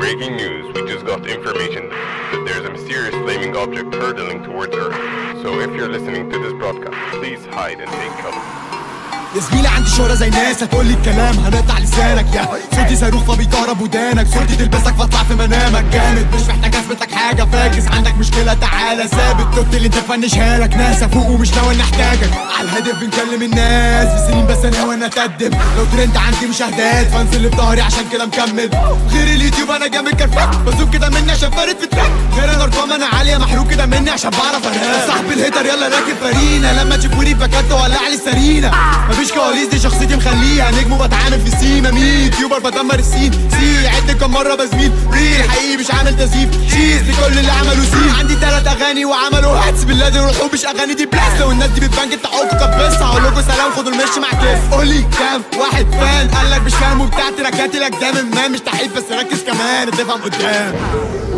Breaking news. We just got information that there's a mysterious flaming object hurtling towards Earth. So if you're listening to this broadcast, please hide and take cover. يا زميلي عندي شهرة زي ناس هتقولي الكلام هنقطع لسانك يا صوتي صاروخ فبيكهرب ودانك صوتي تلبسك فاطلع في منامك جامد مش محتاج اثبت لك حاجة فاكس عندك مشكلة تعالى ثابت توت اللي انت تفنشها لك ناس افوق ومش ناوي اني احتاجك على الهدف بنكلم الناس في سنين بس انا وانا اتقدم لو ترند عندي مشاهدات فانزل اللي في ظهري عشان كده مكمل غير اليوتيوب انا جامد كرفات بسوق كده مني عشان فارد في التراك غير الارقام انا عالية محروق كده مني عشان بعرف انام صاحب الهيتر يلا راكب فارينا لما تشوفوني بكت ولع لي سرينا مفيش كواليس دي شخصيتي مخليها نجم وبتعامل في السيما مين يوتيوبر بدمر السين سي عد كم مره بزميل ريل حقيقي مش عامل تزييف شيز لكل اللي عملوا سين عندي تلات اغاني وعملوا هاتس بالله دي روحوا مش اغاني دي بلاس لو الناس دي بتبانك تعوقوا كبسها هقول لكم سلام خدوا المشي مع كيس قولي كام واحد فان قال لك مش فاهم وبتاع تراكاتي لك دايما ما مش تحيط بس ركز كمان تفهم قدام